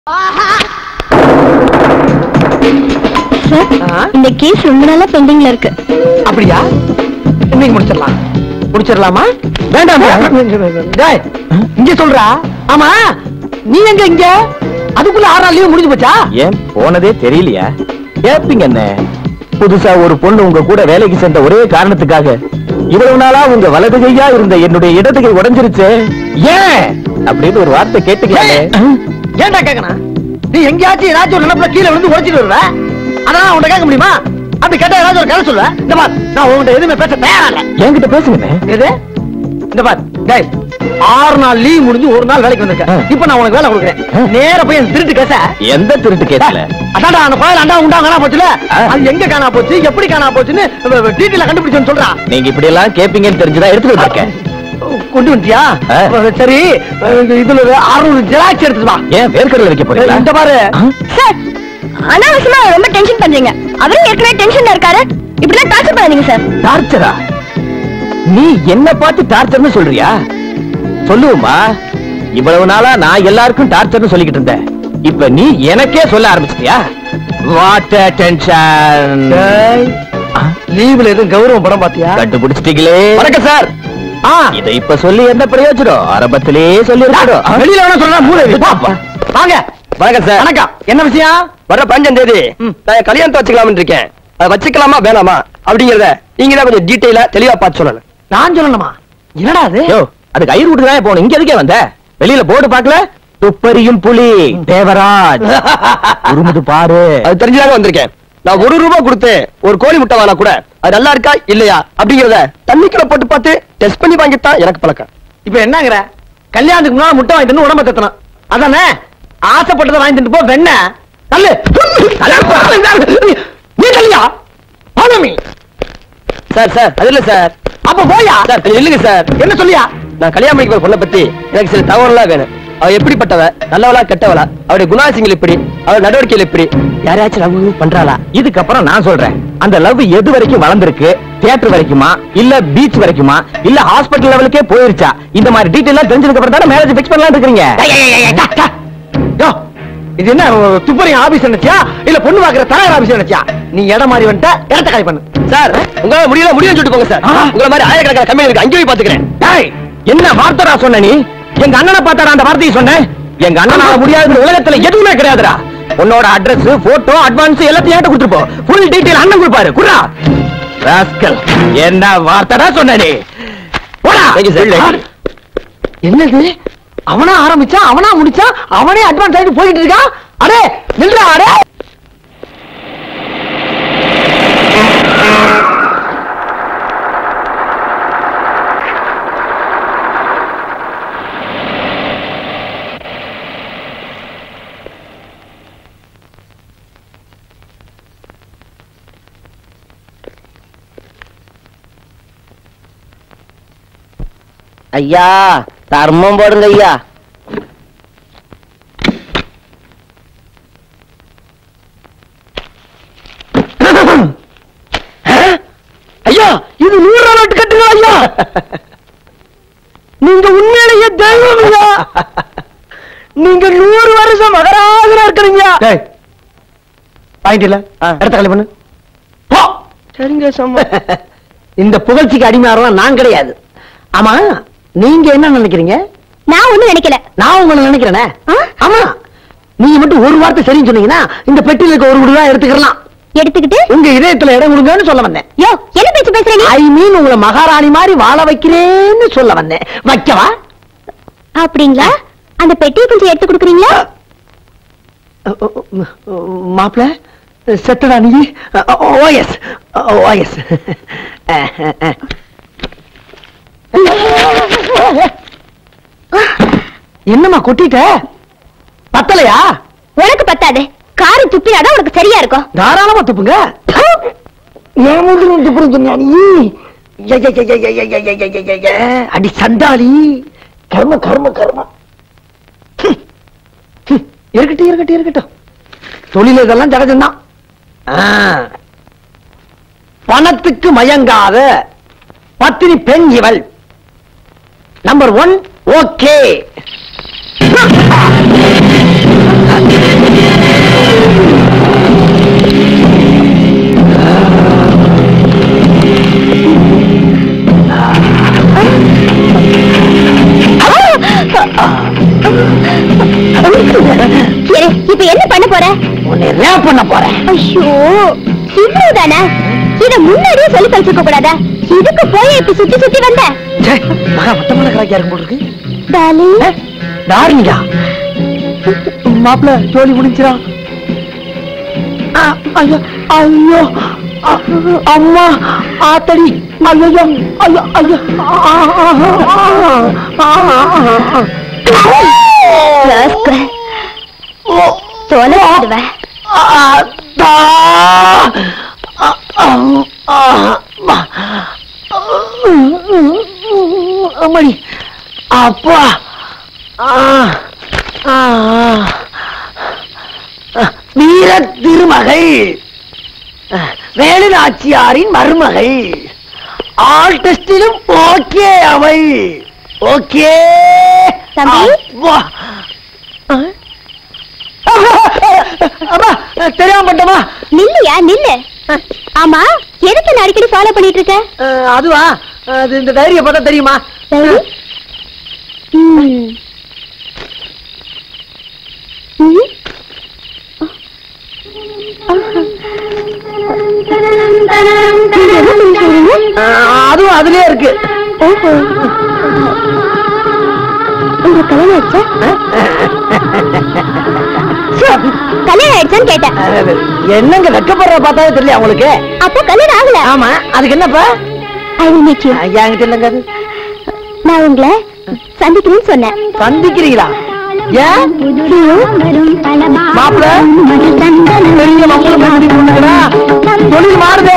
Sir இந்த case ரொம்ப நாளா பெண்டிங்ல இருக்கு அப்படியா இன்னைக்கு முடிச்சிடலாம் முடிச்சிடலாமா வேண்டாம் டேய், இங்க சொல்றா ஆமா நீ எங்க இங்க அதுக்குள்ள ஆறு நாள் லீவு முடிஞ்சு போச்சா ஏன் போனதே தெரியலையா கேப்பீங்க என்ன புதுசா ஒரு பொண்ணு உங்க கூட வேலைக்கு சேர்ந்த ஒரே காரணத்துக்காக இவ்வளவு நாளா உங்க வலது கையா இருந்த என்னுடைய இடது கை உடைஞ்சிருச்சு ஏன் அப்படின்னு ஒரு வார்த்தை கேட்டுக்கலாமே ஏய், ஏன்டா கேக்கணும் நீ எங்கேயாச்சும் ஏதாச்சும் ஒரு நிலப்புல கீழே விழுந்து உடைச்சிட்டு வருவ அதான் உன்கிட்ட கேட்க முடியுமா அப்படி கேட்டா ஏதாச்சும் ஒரு கதை சொல்லுவ இந்த பார் நான் உன்கிட்ட எதுவுமே பேச தயாரா இல்ல என்கிட்ட பேசுங்க எது இந்த பார் டேய் ஆறு நாள் லீவ் முடிஞ்சு ஒரு நாள் வேலைக்கு வந்திருக்கேன் ஆ. இப்போ நான் உனக்கு வேலை கொடுக்குறேன் ஆ. நேர போய் அந்த திருட்டு கேச எந்த திருட்டு கேஸ்ல அதான்டா அந்த கோயில் அண்டா உண்டா காணா போச்சுல ஆ. அது எங்க காணா போச்சு எப்படி காணா போச்சுன்னு டீட்டெயில கண்டுபிடிச்சேன்னு சொல்றா நீங்க இப்படி எல்லாம் கேப்பீங்கன்னு தெரிஞ்சுதான் எடுத்துட்டு வந்திருக்கேன் கொண்டு வந்துட்டியா ஆ. சரி இதுல ஒரு அறுநூறு ஜெராக்ஸ் எடுத்துட்டு வா ஏன் வேர்க்கடல வைக்க போறீங்களா இந்த பாரு ஆ? சார் அனாவசியமா ரொம்ப டென்ஷன் பண்றீங்க அவரும் ஏற்கனவே டென்ஷன்ல இருக்காரு இப்படிலாம் டார்ச்சர் பண்ணாதீங்க சார் டார்ச்சரா நீ என்ன பார்த்து டார்ச்சர்னு சொல்றியா சொல்லுவோமா இவ்வளவு நாளா நான் எல்லாருக்கும் டார்ச்சர்னு சொல்லிக்கிட்டு இருந்தேன் இப்ப நீ எனக்கே சொல்ல ஆரம்பிச்சிட்டியா வாட் டென்ஷன் டேய், லீவுல எதுவும் கௌரவம் படம் பாத்தியா கண்டுபிடிச்சிட்டீங்களே வணக்கம் சார் ஆ இதை இப்ப சொல்லி என்ன பிரயோஜனம் ஆரம்பத்திலேயே சொல்லி வெளியில வேணா சொல்றா மூளை வை. வா, வா. வாங்க வணக்கம் சார் வணக்கம் என்ன விஷயம் வர பஞ்சாம் தேதி ம். நான் என் கல்யாணத்தை வச்சுக்கலாம்னு இருக்கேன் அதை வச்சுக்கலாமா வேணாமா அப்படிங்கறத நீங்க தான் கொஞ்சம் டீட்டெயிலா தெளிவா பார்த்து சொல்லணும் நான் சொல்லணுமா என்னடா அது யோ அது கயிறு விட்டு தான் போகணும் இங்க எதுக்கே வந்த வெளியில போர்டு பார்க்கல துப்பறியும் புலி தேவராஜ் உருமுது பாரு அது தெரிஞ்சுதாங்க வந்திருக்கேன் நான் ஒரு ரூபாய் கொடுத்து ஒரு கோழி முட்டை வாங்கினா கூட அது நல்லா இருக்கா இல்லையா அப்படிங்கறத தண்ணிக்குள்ள போட்டு பார்த்து டெஸ்ட் பண்ணி வாங்கித்தான் எனக்கு பழக்கம் இப்ப என்னங்கிற கல்யாணத்துக்கு முன்னால முட்டை வாங்கிட்டு உடம்ப தத்தணும் அதானே ஆசைப்பட்டதை வாங்கிட்டு போ வெண்ண தள்ளு நீ தள்ளியா பழமி சார் சார் அது இல்ல சார் அப்ப போயா சார் கொஞ்சம் இல்லைங்க சார் என்ன சொல்லியா நான் கல்யாணம் பண்ணிக்க போற பொண்ணை பத்தி எனக்கு சில தகவலாம் வேணும் அவ எப்படிப்பட்டவ நல்லவளா கெட்டவளா அவருடைய குணாசிங்கள் எப்படி அவள் நடவடிக்கைகள் எப்படி யாரையாச்சும் லவ் பண்றாளா இதுக்கப்புறம் நான் சொல்றேன் அந்த லவ் எது வரைக்கும் வளர்ந்திருக்கு தியேட்டர் வரைக்குமா இல்ல பீச் வரைக்குமா இல்ல ஹாஸ்பிடல் லெவலுக்கே போயிருச்சா இந்த மாதிரி டீடைல் தெரிஞ்சதுக்கு அப்புறம் தானே மேரேஜ் ஃபிக்ஸ் பண்ணலாம் இருக்கீங்க யோ, இது என்ன துப்பறி ஆபீஸ் நினைச்சியா இல்ல பொண்ணு பாக்குற தலைவர் ஆபீஸ் நினைச்சியா நீ இடம் மாறி வந்துட்ட இடத்த காலி பண்ணு சார் உங்களால முடியல முடியும் சொல்லிட்டு போங்க சார் ஆ. உங்களை மாதிரி ஆயிரக்கணக்கான கம்பெனி இருக்கு அங்கேயும் போய் பாத்துக்கிறேன் டேய், என்ன வார்த்தைடா சொன்ன நீ எங்க அண்ணனை பார்த்தாடா அந்த வார்த்தையை சொன்னேன் எங்க அண்ணனால முடியாத உலகத்துல எதுவுமே கிடையாதுடா உன்னோட அட்ரஸ் போட்டோ அட்வான்ஸ் எல்லாத்தையும் ஏட்ட கொடுத்துருப்போம் ஃபுல் டீடைல் அண்ணன் கொடுப்பாரு குர்ரா ராஸ்கல் என்ன வார்த்தைடா சொன்ன நீ போடா Thank you, sir. பிள்ளை. என்னது அவனா ஆரம்பிச்சா அவனா முடிச்சா அவனே அட்வான்ஸ் ஆயிட்டு போயிட்டு இருக்கான் அடே நில்றா அடே ஐயா தர்மம் போடுங்க ஐயா ஐயா இது நூறு ரூபா நோட்டு கட்டுங்க ஐயா நீங்க உண்மையிலேயே தெய்வம் ஐயா நீங்க நூறு வருஷம் மகராஜனா இருக்கிறீங்க பாயிண்ட் இல்ல இடத்த காலி பண்ணு போ சரிங்க சம்மா இந்த புகழ்ச்சிக்கு அடிமையாரலாம் நான் கிடையாது ஆமா நீங்க என்ன நினைக்கிறீங்க நான் ஒண்ணும் நினைக்கல நான் உங்களை நினைக்கிறேனே ஆ? ஆமா நீங்க மட்டும் ஒரு வார்த்தை சரின்னு சொன்னீங்கன்னா இந்த பெட்டியில இருக்க ஒரு முடிவா எடுத்துக்கலாம் எடுத்துக்கிட்டு உங்க இதயத்துல இடம் கொடுங்கன்னு சொல்ல வந்தேன் யோ என்ன பேச்சு பேசுற நீ ஐ மீன் உங்களை மகாராணி மாதிரி வாழ வைக்கிறேன்னு சொல்ல வந்தேன் வைக்கவா அப்படிங்களா அந்த பெட்டியை கொஞ்சம் எடுத்து கொடுக்குறீங்களா மாப்பிள செத்தடா நீ ஓஎஸ் ஓஎஸ் என்னம்மா கொட்டிட்ட பத்தலையா உனக்கு பத்தாது காரு துப்பினாதான் உனக்கு சரியா இருக்கும் தாராளமா துப்புங்க ஏன் மூஞ்சி நீ துப்புறது சொன்னியா நீ ஏ, ஏ, ஏ, ஏ, ஏ, ஏ, ஏ, ஏ, ஏ, ஏ, ஏ. அடி சண்டாளி கர்ம கர்ம கர்ம ஹம். ஹம். இருக்கட்டும் இருக்கட்டும் இருக்கட்டும் தொழில் இதெல்லாம் ஜகஜம்தான் ஆ. பணத்துக்கு மயங்காத பத்தினி பெண் இவள் நம்பர் ஒன் ஓகே உன்னை ரேப் பண்ண போறேன் ஐயோ இவ்வளவுதானே இத முன்னாடியே சொல்லி தொலைச்சிருக்க கூடாதா இதுக்கு போய் இப்ப சுத்தி சுத்தி வந்த ச்சே, மகா மொத்தமான கலாக்கியா இருக்கும் போல இருக்கு டார்லிங் டார்லிங்கா மாப்பிள்ள ஜோலி முடிஞ்சிரா ஆ, ஐயோ ஐயோ அ, அம்மா ஆத்தடி ஐயோ ஐயோ ஐயோ ஆ, ஆ, ஆ, ஆ, ஆ, ஆ. ராஸ்கல் தொலைச்சிடுவேன் ஆத்தா. அ, அம், ஆ, அம்மா. அம்மாடி அப்பா ஆ, ஆ, ஆ. வீர திருமகள் வேலுநாச்சியாரின் மருமகள் ஆல் டெஸ்டிலும் ஓகே அவை ஓகே தம்பி? அப்பா. ஆ? அம்மா தெரியாம பண்ணிட்டமா நில்லையா நில்லு ஆமா எதுக்கு நான் அடிக்கடி ஃபாலோ பண்ணிட்டு இருக்க அதுவா அது இந்த டைரியை பார்த்தா தெரியுமா சரி. ம். ம். நீங்க என்ன பண்ணிட்டு இருக்கீங்க? அதுவும் அதுலயே இருக்கு ஓஹோ. உங்களுக்கு கல்யாணம் ஆயிடுச்சா சே, கல்யாணம் ஆயிடுச்சான்னு கேட்டேன் என்னங்க வெக்கப்படுற பார்த்தாவே தெரியல உங்களுக்கு அப்போ கல்யாணம் ஆகல ஆமா அதுக்கு என்னப்பா ஐ வில் மீட் யூ என்கிட்ட இல்லைங்க அது நான் உங்களை சந்திக்கணும்னு சொன்னேன் சந்திக்கிறீங்களா ஏன் மாப்பிள பெரிய மம்பளம் பண்ணி பொண்ணுங்களா தொழில் மாறுதே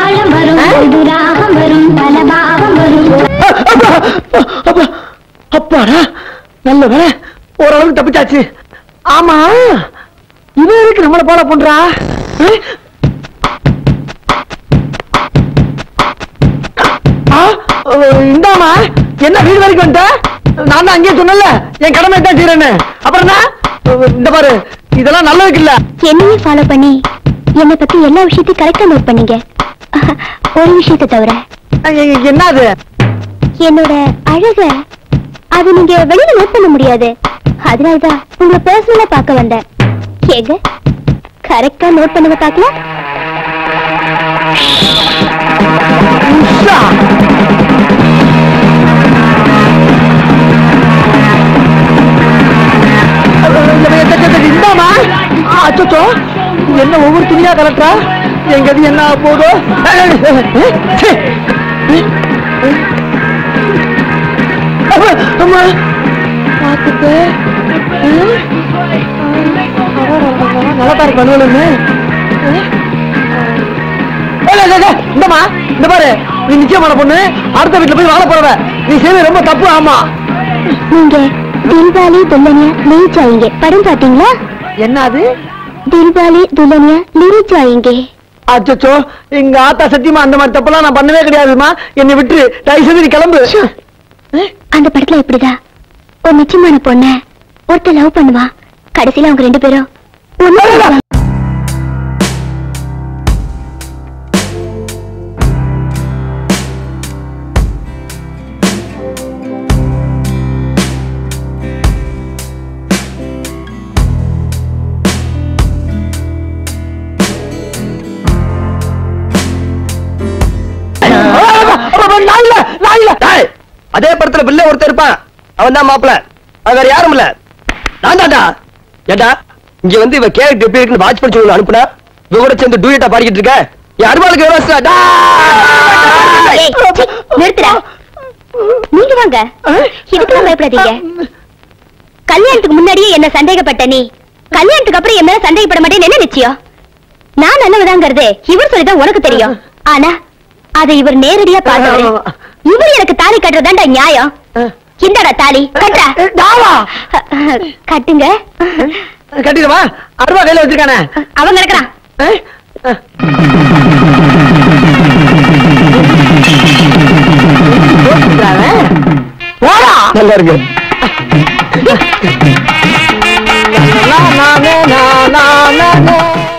அப்பா, அப்பாடா நல்ல வேலை ஓரளவுக்கு தப்பிச்சாச்சு ஆமா இவன் எதுக்கு நம்மள போல பண்றா அஹ்? ஆ, அஹ், இந்தாம்மா என்ன வீடு வரைக்கும் வந்துட்ட நான் தான் அங்கேயே சொன்னல என் கடமை தான் செய்யறேன்னு அப்புறம் என்ன அஹ், இந்த பாரு இதெல்லாம் நல்லதுக்கு இல்ல என்னையே ஃபாலோ பண்ணி என்னை பத்தி எல்லா விஷயத்தையும் கரெக்டா நோட் பண்ணீங்க ஒரு விஷயத்தை தவிர அஹ், எ- என்ன அது என்னோட அழக அது நீங்க வெளியில நோட் பண்ண முடியாது அதனாலதான் உங்களை பர்சனலா பார்க்க வந்தேன் ஏங்க கரெக்டா நோட் பண்ணுங்க பார்க்கலாம் உஷா. இந்தாமா அச்சோ என்ன ஒவ்வொரு துணியா கலட்டா எங்கது என்ன ஆகப் போதோ ச்சே. அப்பா, அம்மா பார்த்துட்டு நல்லா இருக்கு பண்ணுவலன்னு இந்தமா இந்த பாரு நீ நிச்சயமான பொண்ணு அடுத்த வீட்டுல போய் வாழ போறவ நீ செய்வது ரொம்ப தப்பு ஆமா நீங்க தில்வாலி துல்லனியா லிரிச் ஆயிங்க படம் பாத்தீங்களா என்ன அது தில்வாலி துல்லனியா லிரிச் ஆயிங்க அச்சோ எங்க ஆத்தா சத்தியமா அந்த மாதிரி தப்பெல்லாம் நான் பண்ணவே கிடையாதுமா என்னை விட்டு தயவு செய்து நீ கிளம்பு அந்த படத்துல எப்படிதான் ஒரு நிச்சயமான பொண்ண ஒருத்தர் லவ் பண்ணுவா கடைசியில அவங்க ரெண்டு பேரும் ஒண்ணு சேருவாங்க. நான் இல்ல நான் இல்ல டேய், அதே படத்துல பிள்ளை ஒருத்தர் இருப்பான் அவன் தான் மாப்பிள அவன் வேற யாரும் இல்ல நான் தான்டா ஏண்டா இங்க வந்து இவ கேரக்டர் எப்படி இருக்குன்னு வாட்ச் பண்ணி சொல்லி அனுப்புனா இவ கூட சேர்ந்து டூயட்டா பாடிக்கிட்டு இருக்க என் அருமாளுக்கு விவசாய ஏய், சீ, நிறுத்துடா நீங்க வாங்க இதுக்கெல்லாம் பயப்படாதீங்க கல்யாணத்துக்கு முன்னாடியே என்ன சந்தேகப்பட்ட நீ கல்யாணத்துக்கு அப்புறம் என் மேல சந்தேகப்பட மாட்டேன்னு என்ன நிச்சயம் நான் நல்லவதாங்கிறது இவர் சொல்லிதான் உனக்கு தெரியும் ஆனா அதை இவர் நேரடியா பார்த்தவரு இவர் எனக்கு தாலி கட்டுறதாண்டா நியாயம் இந்தடா தாலி கட்டுறா டாவா கட்டுங்க கட்டிடுவா அருவா கையில வச்சிருக்கானே அவன் கிடக்குறான் ஏய், அஹ். போடா நல்லா இருக்கு நானே நானே நானே